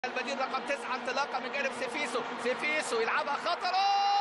البديل رقم تسعة انطلاقة من جانب سيفيسو سيفيسو يلعبها خطر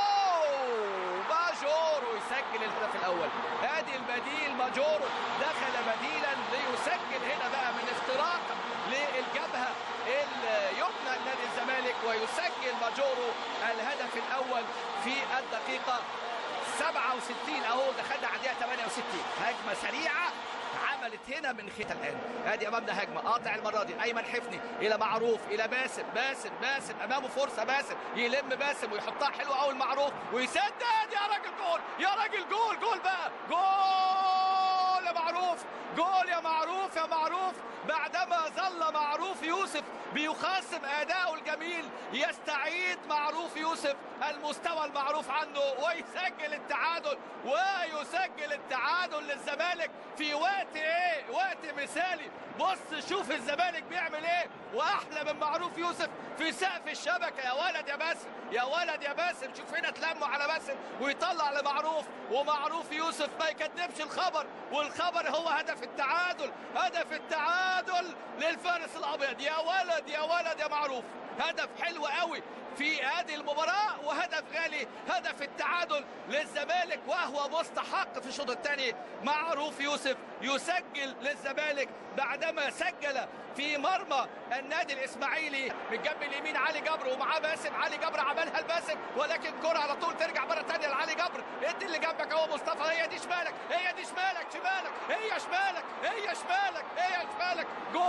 ماجورو يسجل الهدف الأول ادي البديل ماجورو دخل بديلا ليسجل هنا بقى من اختراق للجبهة اليمنى لنادي الزمالك ويسجل ماجورو الهدف الأول في الدقيقة 67 اهو دخلنا على الدقيقة 68 هجمة سريعة عملت هنا من خيط الان ادي امامنا هجمه قاطع المره دي ايمن حفني الى معروف الى باسم باسم باسم امامه فرصه باسم يلم باسم ويحطها حلوه قوي المعروف ويسدد يا راجل جول يا راجل جول جول بقى جول يا معروف جول يا معروف يا معروف بعدما ظل معروف يوسف بيخاصم اداؤه الجميل يستعيد معروف يوسف المستوى المعروف عنه ويسجل التعادل ويسجل التعادل للزمالك في وقت ايه وقت مثالي بص شوف الزمالك بيعمل ايه واحلى من معروف يوسف في سقف الشبكه يا ولد يا باسم يا ولد يا باسم شوف هنا تلموا على باسم ويطلع لمعروف ومعروف يوسف ما يكذبش الخبر والخبر هو هدف التعادل هدف التعادل للفارس الابيض يا ولد يا ولد يا معروف هدف حلو قوي في هذه المباراة وهدف غالي هدف التعادل للزمالك وهو مستحق في الشوط الثاني معروف يوسف يسجل للزمالك بعدما سجل في مرمى النادي الاسماعيلي من جنب اليمين علي جبر ومعاه باسم علي جبر عملها لباسم ولكن كرة على طول ترجع مرة ثانية لعلي جبر انت اللي جنبك اهو مصطفى هي دي شمالك هي دي شمالك شمالك هي شمالك هي شمالك هي شمالك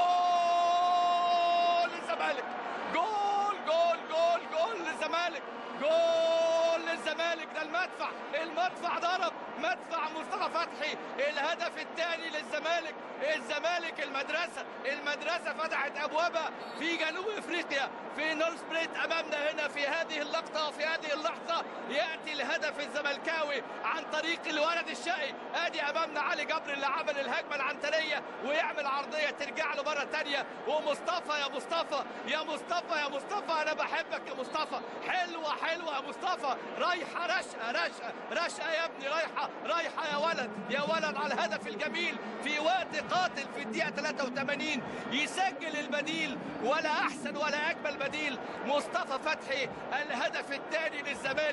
جول للزمالك جول جول جول جول للزمالك جول للزمالك ده المدفع المدفع ضرب مدفع مصطفى فتحي الهدف الثاني للزمالك الزمالك المدرسة المدرسة فتحت أبوابها في جنوب إفريقيا في نول سبريت أمامنا هنا في هذه اللقطة وفي هذه اللحظة يأتي الهدف الزملكاوي عن طريق الولد الشقي أدي أمامنا علي جبر اللي عمل الهجمة العنترية ويعمل عرضية ترجع له مرة ثانية ومصطفى يا مصطفى يا مصطفى يا مصطفى أنا بحبك يا مصطفى حلوة حلوة يا مصطفى رايحة رشقة رشقة رشقة يا ابني رايحة رايحة يا ولد يا ولد على الهدف الجميل في وقت قاتل في الدقيقة 83 يسجل البديل ولا أحسن ولا أجمل بديل مصطفى فتحي الهدف الثاني للزمالك